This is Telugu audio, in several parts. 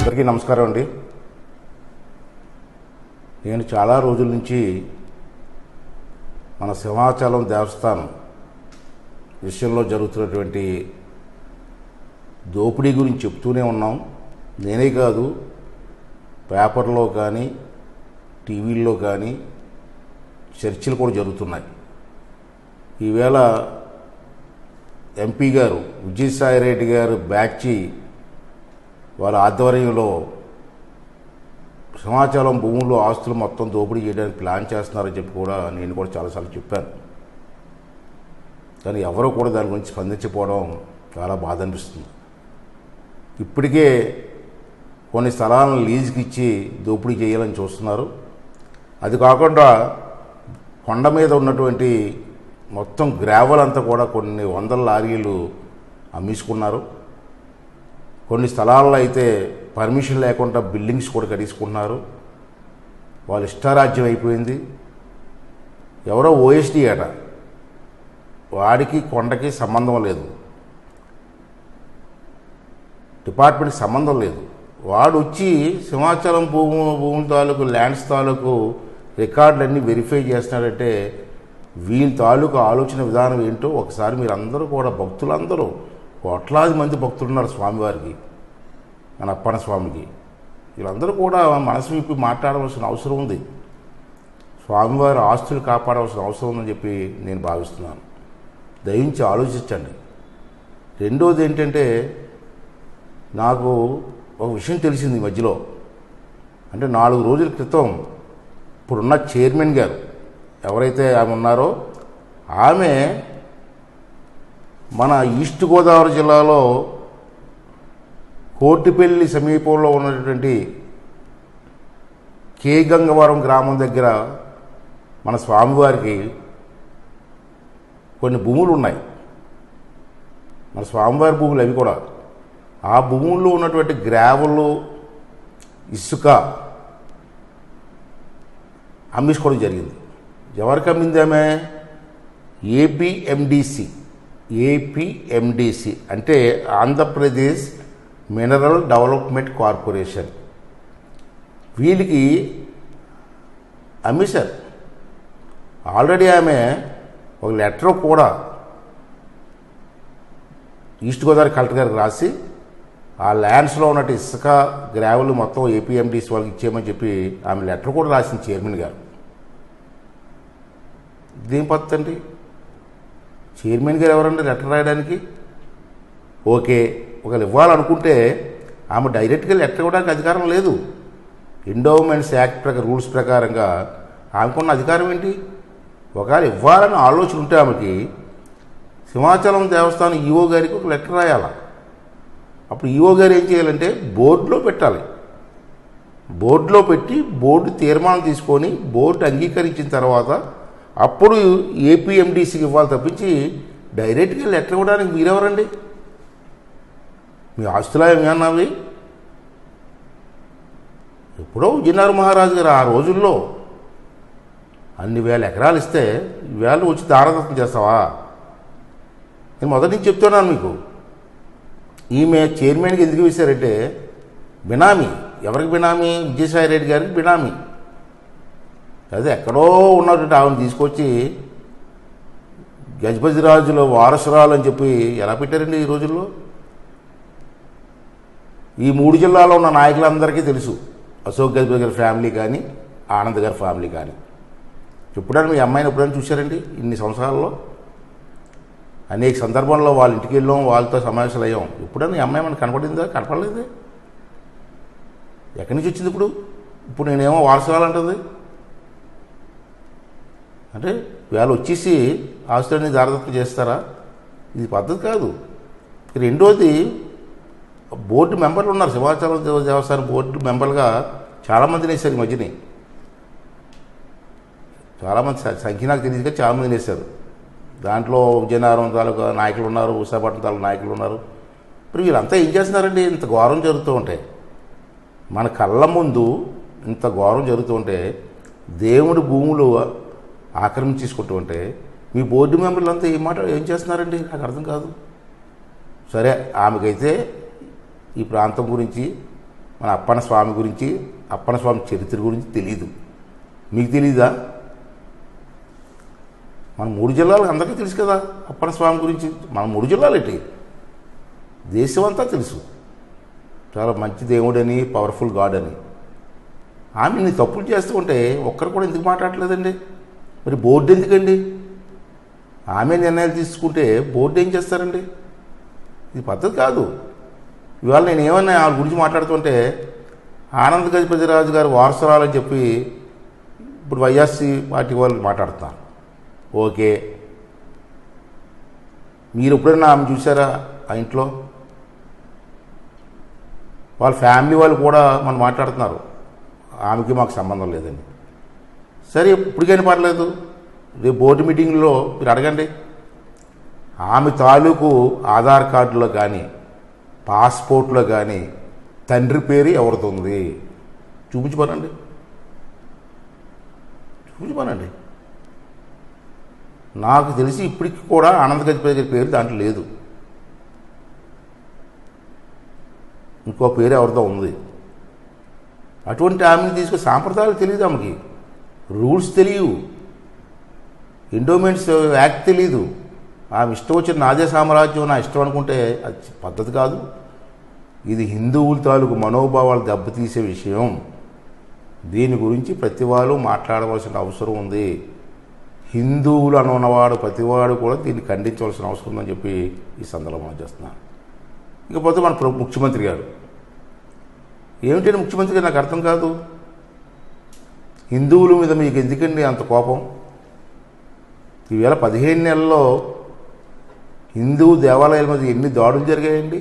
అందరికీ నమస్కారం అండి నేను చాలా రోజుల నుంచి మన సింహాచలం దేవస్థానం విషయంలో జరుగుతున్నటువంటి దోపిడీ గురించి చెప్తూనే ఉన్నాం నేనే కాదు పేపర్లో కానీ టీవీల్లో కానీ చర్చలు కూడా జరుగుతున్నాయి ఈవేళ ఎంపీ గారు విజయసాయి రెడ్డి గారు బ్యాచి వాళ్ళ ఆధ్వర్యంలో సమాచారం భూముల్లో ఆస్తులు మొత్తం దోపిడీ చేయడానికి ప్లాన్ చేస్తున్నారని చెప్పి కూడా నేను కూడా చాలాసార్లు చెప్పాను కానీ ఎవరో కూడా దాని గురించి స్పందించకపోవడం చాలా బాధ అనిపిస్తుంది ఇప్పటికే కొన్ని స్థలాలను లీజుకి ఇచ్చి దోపిడీ చేయాలని చూస్తున్నారు అది కాకుండా కొండ మీద ఉన్నటువంటి మొత్తం గ్రావెల్ అంతా కూడా కొన్ని వందల లారీలు అమ్మేసుకున్నారు కొన్ని స్థలాల్లో అయితే పర్మిషన్ లేకుండా బిల్డింగ్స్ కూడా కట్టించుకుంటున్నారు వాళ్ళ ఇష్టారాజ్యం అయిపోయింది ఎవరో ఓఎస్డి అట వాడికి కొండకి సంబంధం లేదు డిపార్ట్మెంట్కి సంబంధం లేదు వాడు వచ్చి సింహాచలం భూము భూముల తాలూకు ల్యాండ్స్ తాలూకు రికార్డులన్నీ వెరిఫై చేస్తున్నాడంటే వీళ్ళ తాలూకు ఆలోచన విధానం ఏంటో ఒకసారి మీరు అందరూ కూడా భక్తులందరూ కోట్లాది మంది భక్తులు ఉన్నారు స్వామివారికి మన అప్పన్న స్వామికి వీళ్ళందరూ కూడా మనసు విప్పి మాట్లాడవలసిన అవసరం ఉంది స్వామివారి ఆస్తులు కాపాడవలసిన అవసరం ఉందని చెప్పి నేను భావిస్తున్నాను దయించి ఆలోచించండి రెండోది ఏంటంటే నాకు ఒక విషయం తెలిసింది ఈ మధ్యలో అంటే నాలుగు రోజుల క్రితం ఇప్పుడున్న చైర్మన్ గారు ఎవరైతే ఆమె ఉన్నారో ఆమె మన ఈస్ట్ గోదావరి జిల్లాలో కోటిపల్లి సమీపంలో ఉన్నటువంటి కే గంగవరం గ్రామం దగ్గర మన స్వామివారికి కొన్ని భూములు ఉన్నాయి మన స్వామివారి భూములు అవి కూడా ఆ భూముల్లో ఉన్నటువంటి గ్రావెలు ఇసుక అమ్మేసుకోవడం జరిగింది ఎవరికి అమ్మింది ఆమె ఏపీఎండిసి ఏపీఎండిసి అంటే ఆంధ్రప్రదేశ్ మినరల్ డెవలప్మెంట్ కార్పొరేషన్ వీళ్ళకి అమ్మేశారు ఆల్రెడీ ఆమె ఒక లెటర్ కూడా ఈస్ట్ గోదావరి కలెక్టర్ గారికి రాసి ఆ ల్యాండ్స్లో ఉన్నట్టు ఇసుక గ్రావెల్ మొత్తం ఏపీఎండిసి వాళ్ళకి ఇచ్చేయమని చెప్పి ఆమె లెటర్ కూడా రాసింది చైర్మన్ గారు ఇదేం పద్ధతి అండి చైర్మన్ గారు ఎవరండి లెటర్ రాయడానికి ఓకే ఒకవేళ ఇవ్వాలనుకుంటే ఆమె డైరెక్ట్గా లెటర్ ఇవ్వడానికి అధికారం లేదు ఎండోమెంట్స్ యాక్ట్ ప్రకారం రూల్స్ ప్రకారంగా ఆమెకున్న అధికారం ఏంటి ఒకవేళ ఇవ్వాలని ఆలోచన ఉంటే ఆమెకి సింహాచలం దేవస్థానం ఈఓ గారికి ఒక లెటర్ రాయాల అప్పుడు ఈఓ గారు ఏం చేయాలంటే బోర్డులో పెట్టాలి బోర్డులో పెట్టి బోర్డు తీర్మానం తీసుకొని బోర్డు అంగీకరించిన తర్వాత అప్పుడు ఏపీఎండిసికి ఇవ్వాలి తప్పించి డైరెక్ట్గా లెటర్ ఇవ్వడానికి మీరెవరండి మీ ఆస్తులా ఏమన్నవి ఎప్పుడో విజయనగర మహారాజు గారు ఆ రోజుల్లో అన్ని వేల ఎకరాలు ఇస్తే వేలు వచ్చి దారదత్తం చేస్తావా నేను మొదటి నుంచి చెప్తున్నాను మీకు ఈమె చైర్మన్కి ఎందుకు వేశారంటే బినామీ ఎవరికి బినామీ విజయసాయి రెడ్డి గారికి బినామీ అదే ఎక్కడో ఉన్నటువంటి ఆమెను తీసుకొచ్చి గజపతి రాజుల వారసురాలు అని చెప్పి ఎలా పెట్టారండి ఈ రోజుల్లో ఈ మూడు జిల్లాలో ఉన్న నాయకులందరికీ తెలుసు అశోక్ గజపతి గారి ఫ్యామిలీ కానీ ఆనంద్ గారి ఫ్యామిలీ కానీ ఎప్పుడైనా మీ అమ్మాయిని ఎప్పుడైనా చూశారండి ఇన్ని సంవత్సరాల్లో అనేక సందర్భంలో వాళ్ళ ఇంటికి వెళ్ళాం వాళ్ళతో సమావేశాలు అయ్యాం ఎప్పుడైనా ఈ అమ్మాయి మనకు కనపడిందా కనపడలేదే ఎక్కడి నుంచి వచ్చింది ఇప్పుడు ఇప్పుడు నేనేమో వారసురాలంటుంది అంటే వాళ్ళు వచ్చేసి ఆస్తులన్నీ దారదత్తం చేస్తారా ఇది పద్ధతి కాదు రెండోది బోర్డు మెంబర్లు ఉన్నారు సింహాచలం దేవ- దేవస్థానం బోర్డు మెంబర్లుగా చాలామందిని వేశారు ఈ మధ్యని చాలామంది స- సంఖ్య నాకు తెలియదు కానీ చాలామందిని వేశారు దాంట్లో విజయనగరం తాలూకా నాయకులు ఉన్నారు విశాఖపట్నం తాలూకా నాయకులు ఉన్నారు ఇప్పుడు వీళ్ళంతా ఏం చేస్తున్నారండి ఇంత ఘోరం జరుగుతూ ఉంటాయి మన కళ్ళ ముందు ఇంత ఘోరం జరుగుతూ ఉంటే దేవుడి భూములు ఆక్రమించేసుకుంటూ ఉంటే మీ బోర్డు మెంబర్లు అంతా ఏం మాట ఏం చేస్తున్నారండి నాకు అర్థం కాదు సరే ఆమెకైతే ఈ ప్రాంతం గురించి మన అప్పన్న స్వామి గురించి అప్పన్న స్వామి చరిత్ర గురించి తెలియదు మీకు తెలీదా మన మూడు జిల్లాలకు అందరికీ తెలుసు కదా అప్పన్న స్వామి గురించి మన మూడు జిల్లాలు ఏంటి దేశం అంతా తెలుసు చాలా మంచి దేవుడని పవర్ఫుల్ గాడ్ అని ఆమె నీ తప్పులు చేస్తూ ఉంటే ఒక్కరు కూడా ఎందుకు మాట్లాడలేదండి మరి బోర్డు ఎందుకండి ఆమె నిర్ణయాలు తీసుకుంటే బోర్డు ఏం చేస్తారండి ఇది పద్ధతి కాదు ఇవాళ నేను ఏమన్నా ఆవిడ గురించి మాట్లాడుతుంటే ఆనంద్ గజపతిరాజు గారు వారసురాలని చెప్పి ఇప్పుడు వైఎస్సీ పార్టీ వాళ్ళు మాట్లాడుతున్నారు ఓకే మీరు ఎప్పుడైనా ఆమె చూసారా ఆ ఇంట్లో వాళ్ళ ఫ్యామిలీ వాళ్ళు కూడా మనం మాట్లాడుతున్నారు ఆమెకి మాకు సంబంధం లేదని సరే ఇప్పటికైనా పర్లేదు రేపు బోర్డు మీటింగ్లో మీరు అడగండి ఆమె తాలూకు ఆధార్ కార్డులో కానీ పాస్పోర్ట్లో కానీ తండ్రి పేరు ఎవరితుంది చూపించుకోనండి చూపించుకోనండి నాకు తెలిసి ఇప్పటికి కూడా ఆనంద గజపతి గారి పేరు దాంట్లో లేదు ఇంకో పేరు ఎవరిదో ఉంది అటువంటి ఆమెను తీసుకుని సాంప్రదాయాలు తెలియదు ఆమెకి రూల్స్ తెలియవు ఎండోమెంట్స్ యాక్ట్ తెలీదు ఆమె ఇష్టం వచ్చిన నాదే సామ్రాజ్యం నా ఇష్టం అనుకుంటే అది పద్ధతి కాదు ఇది హిందువుల తాలూకు మనోభావాలు దెబ్బతీసే విషయం దీని గురించి ప్రతి వాళ్ళు మాట్లాడవలసిన అవసరం ఉంది హిందువులు అనున్నవాడు ప్రతివాడు కూడా దీన్ని ఖండించవలసిన అవసరం ఉందని చెప్పి ఈ సందర్భంలో చేస్తున్నాను ఇకపోతే మన ప్ర- ముఖ్యమంత్రి గారు ఏమిటంటే ముఖ్యమంత్రి గారు నాకు అర్థం కాదు హిందువుల మీద మీకు ఎందుకండి అంత కోపం ఈవేళ పదిహేను నెలల్లో హిందూ దేవాలయాల మీద ఎన్ని దాడులు జరిగాయండి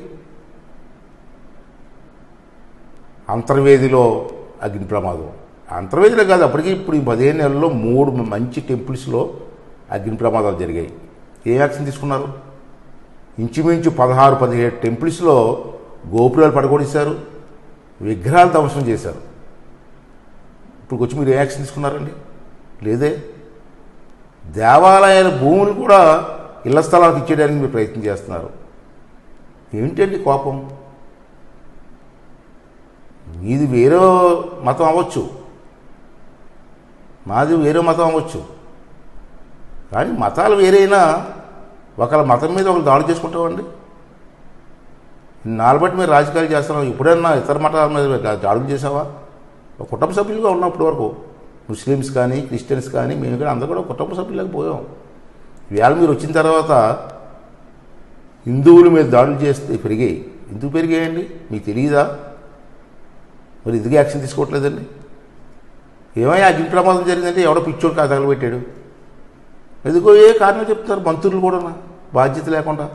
అంతర్వేదిలో అగ్ని ప్రమాదం అంతర్వేదిలో కాదు అప్పటికి ఇప్పుడు ఈ పదిహేను నెలల్లో మూడు మంచి టెంపుల్స్లో అగ్ని ప్రమాదాలు జరిగాయి ఏ యాక్షన్ తీసుకున్నారు ఇంచుమించు పదహారు పదిహేడు టెంపుల్స్లో గోపురాలు పడగొడేశారు విగ్రహాలు ధ్వంసం చేశారు ఇప్పుడు వచ్చి మీరు ఏ యాక్షన్ తీసుకున్నారండి లేదే దేవాలయాల భూములు కూడా ఇళ్ల స్థలాలకు ఇచ్చేయడానికి మీరు ప్రయత్నం చేస్తున్నారు ఏమిటండి కోపం మీది వేరే మతం అవ్వచ్చు మాది వేరే మతం అవ్వచ్చు కానీ మతాలు వేరైనా ఒకళ్ళ మతం మీద ఒకరు దాడి చేసుకుంటామండి నాలుగు బట్టి మీరు రాజకీయాలు చేస్తున్నావు ఎప్పుడన్నా ఇతర మతాల మీద దాడులు చేసావా ఒక కుటుంబ సభ్యులుగా ఉన్నాం ఇప్పటి వరకు ముస్లిమ్స్ కానీ క్రిస్టియన్స్ కానీ మేము కానీ అందరూ కూడా కుటుంబ సభ్యులకు పోయాం ఇవాళ మీరు వచ్చిన తర్వాత హిందువుల మీద దాడులు చేస్తే పెరిగాయి ఎందుకు పెరిగాయండి మీకు తెలియదా మరి ఎందుకు యాక్షన్ తీసుకోవట్లేదండి ఏమైనా అగ్ని ప్రమాదం జరిగిందంటే ఎవడో పిచ్చోడు కాదు తగలబెట్టాడు ఎందుకో ఏ కారణం చెప్తారు మంత్రులు కూడా బాధ్యత లేకుండా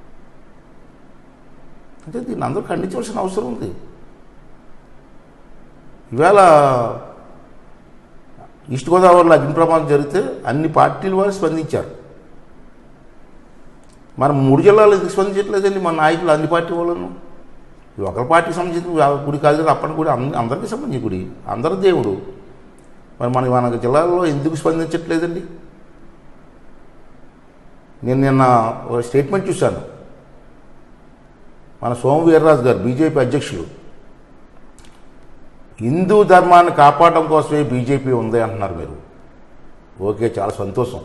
అంటే దీన్ని అందరూ ఖండించవలసిన అవసరం ఉంది ఇవాళ ఈస్ట్ గోదావరిలో అగ్ని ప్రమాదం జరిగితే అన్ని పార్టీల వారు స్పందించారు మనం మూడు జిల్లాలు ఎందుకు స్పందించట్లేదండి మన నాయకులు అన్ని పార్టీ వాళ్ళను ఇది ఒకరి పార్టీకి సంబంధించిన గుడి కాదు కదా అప్పటి గుడి అన్ని- అందరికీ సంబంధించిన గుడి అందరి దేవుడు మరి మన మన జిల్లాలో ఎందుకు స్పందించట్లేదండి నేను నిన్న ఒక స్టేట్మెంట్ చూశాను మన సోము వీర్రాజు గారు బీజేపీ అధ్యక్షులు హిందూ ధర్మాన్ని కాపాడడం కోసమే బీజేపీ ఉంది అంటున్నారు మీరు ఓకే చాలా సంతోషం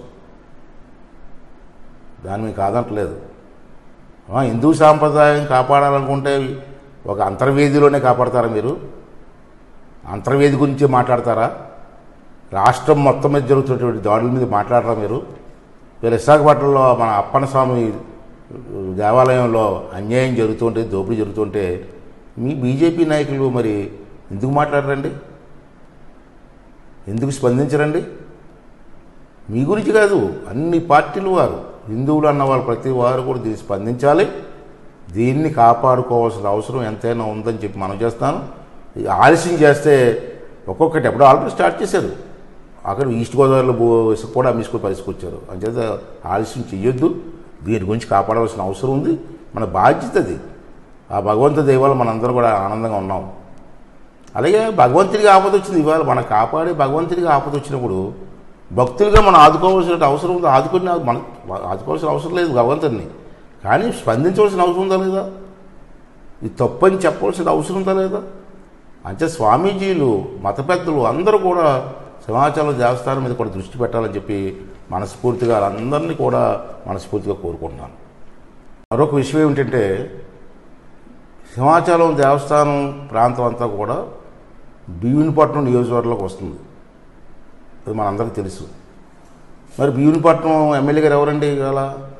దాన్ని మీకు కాదంటలేదు ఆ, హిందూ సాంప్రదాయం కాపాడాలనుకుంటే ఒక అంతర్వేదిలోనే కాపాడతారా మీరు అంతర్వేది గురించి మాట్లాడతారా రాష్ట్రం మొత్తం మీద జరుగుతున్నటువంటి దాడుల మీద మాట్లాడరా మీరు మీరు విశాఖపట్నంలో మన అప్పన్న స్వామి దేవాలయంలో అన్యాయం జరుగుతుంటే దోపిడీ జరుగుతుంటే మీ బీజేపీ నాయకులు మరి ఎందుకు మాట్లాడరండి ఎందుకు స్పందించరండి మీ గురించి కాదు అన్ని పార్టీలు వారు హిందువులు అన్న వాళ్ళు ప్రతి వారు కూడా దీన్ని స్పందించాలి దీన్ని కాపాడుకోవాల్సిన అవసరం ఎంతైనా ఉందని చెప్పి మనం చేస్తాను ఈ ఆలస్యం చేస్తే ఒక్కొక్కటి ఎప్పుడో ఆల్రెడీ స్టార్ట్ చేశారు అక్కడ ఈస్ట్ గోదావరిలో బో- ఇసుక కూడా అమ్మేసుకొని పరిసుకొచ్చారు అంచేత ఆలస్యం చెయ్యొద్దు దీని గురించి కాపాడవలసిన అవసరం ఉంది మన బాధ్యత అది ఆ భగవంతు దైవాల మనందరం కూడా ఆనందంగా ఉన్నాం అలాగే భగవంతుడికి ఆపద వచ్చింది ఇవాళ మన కాపాడే భగవంతుడికి ఆపద వచ్చినప్పుడు భక్తులుగా మనం ఆదుకోవాల్సిన అవసరం ఉంది ఆదుకుని మన ఆదుకోవాల్సిన అవసరం లేదు భగవంతుడిని కానీ స్పందించవలసిన అవసరం ఉందా లేదా ఇది తప్పని చెప్పవలసిన అవసరం ఉందా లేదా అంతే స్వామీజీలు మత పెద్దలు అందరూ కూడా సింహాచలం దేవస్థానం మీద కూడా దృష్టి పెట్టాలని చెప్పి మనస్ఫూర్తిగా వాళ్ళందరినీ కూడా మనస్ఫూర్తిగా కోరుకుంటున్నాను మరొక విషయం ఏమిటంటే సింహాచలం దేవస్థానం ప్రాంతం అంతా కూడా భీమునిపట్నం నియోజకవర్గంలోకి వస్తుంది అది మనందరికీ తెలుసు మరి భీమునిపట్నం ఎమ్మెల్యే గారు ఎవరండి ఇవాళ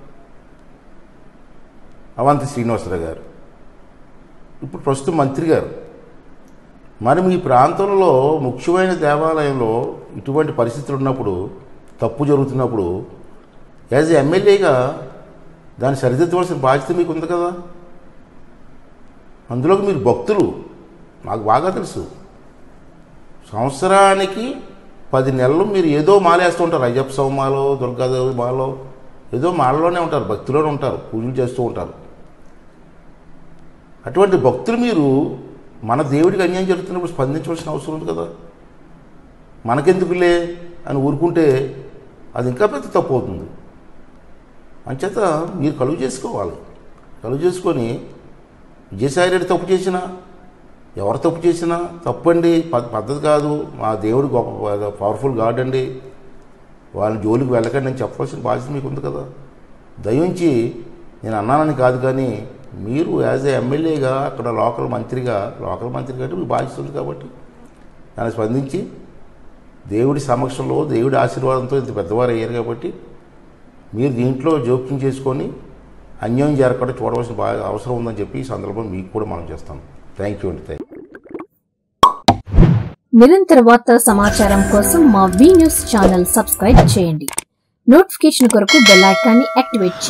అవంతి శ్రీనివాసరావు గారు ఇప్పుడు ప్రస్తుతం మంత్రి గారు మరి మీ ప్రాంతంలో ముఖ్యమైన దేవాలయంలో ఇటువంటి పరిస్థితులు ఉన్నప్పుడు తప్పు జరుగుతున్నప్పుడు యాజ్ ఎమ్మెల్యేగా దాన్ని సరిదిద్దవలసిన బాధ్యత మీకు ఉంది కదా అందులోకి మీరు భక్తులు నాకు బాగా తెలుసు సంవత్సరానికి పది నెలలు మీరు ఏదో మాలేస్తూ ఉంటారు అయ్యప్ప స్వామి మాలో దుర్గాదేవి మాలో ఏదో మాలలోనే ఉంటారు భక్తిలోనే ఉంటారు పూజలు చేస్తూ ఉంటారు అటువంటి భక్తులు మీరు మన దేవుడికి అన్యాయం జరుగుతున్నప్పుడు స్పందించవలసిన అవసరం ఉంది కదా మనకెందుకులే అని ఊరుకుంటే అది ఇంకా పెద్ద తప్పు అవుతుంది అంచేత మీరు కలుగు చేసుకోవాలి కలుగు చేసుకొని విజయసాయి రెడ్డి తప్పు చేసినా ఎవరు తప్పు చేసినా తప్పండి ప- పద్ధతి కాదు మా దేవుడు గొప్ప పవర్ఫుల్ గాడ్ అండి వాళ్ళని జోలికి వెళ్ళకండి అని చెప్పాల్సిన బాధ్యత మీకు ఉంది కదా దయించి నేను అన్నానని కాదు కానీ మీరు యాజ్ ఏ ఎమ్మెల్యేగా అక్కడ లోకల్ మంత్రిగా లోకల్ మంత్రి కాబట్టి మీకు బాధ్యత ఉంది కాబట్టి దాన్ని స్పందించి దేవుడి సమక్షంలో దేవుడి ఆశీర్వాదంతో ఇంత పెద్దవారు అయ్యారు కాబట్టి మీరు దీంట్లో జోక్యం చేసుకొని అన్యాయం జరగకుండా చూడవలసిన బాగా అవసరం ఉందని చెప్పి ఈ సందర్భం మీకు కూడా మనం చేస్తాం థ్యాంక్ యూ అండి థ్యాంక్ నిరంతర వార్తల సమాచారం కోసం మా వి న్యూస్ ఛానల్ సబ్స్క్రైబ్ చేయండి నోటిఫికేషన్ కొరకు బెల్ ఐకాన్ని యాక్టివేట్ చేయండి